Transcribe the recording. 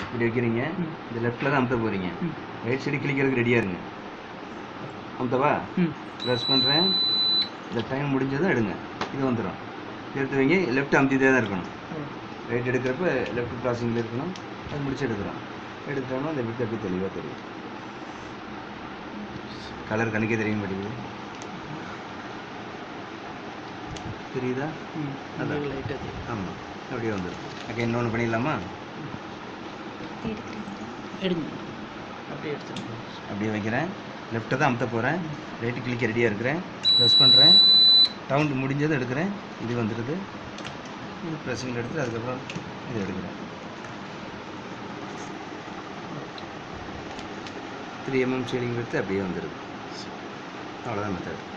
இப்படி வைக்கிறீங்க ம். இந்த லெஃப்ட்டில் தான் அமுத்த போகிறீங்க ம். ரைட் சைடு கிளிக்கிறதுக்கு ரெடியாக இருங்க அமுத்தவா ம் ப்ரெஸ் பண்ணுறேன் இந்த டைம் முடிஞ்சதும் எடுங்க இது வந்துடும் எடுத்து வைங்க லெஃப்ட் அமுத்திட்டே தான் இருக்கணும் ரைட் எடுக்கிறப்ப லெஃப்ட் கிராசிங்கில் இருக்கணும் அது முடிச்சு எடுக்கிறோம் எடுக்கிறோம்னா அந்த விட்டு அப்படியே தெளிவாக தெரியும் கலர் கணக்கே தெரிய மாட்டேங்குது தெரியுதா ம் அதான். லைட்டாக தெரியும் ஆமாம் அப்படியே வந்துடும் ஓகே இன்னொன்று பண்ணிடலாமா எடுங்க அப்படியே எடுத்துருங்க அப்படியே வைக்கிறேன் லெஃப்ட்டை தான் அமுத்த போகிறேன் ரைட்டு கிளிக்க ரெடியாக இருக்கிறேன் ப்ரெஸ் பண்ணுறேன் ரவுண்டு முடிஞ்சதும் எடுக்கிறேன் இது வந்துடுது இது ப்ரெஸ்ஸிங்கில் எடுத்து அதுக்கப்புறம் இது எடுக்கிறேன் த்ரீ எம்எம் ஷேடிங் எடுத்து அப்படியே வந்துடுது அவ்வளோதான் மெத்தட்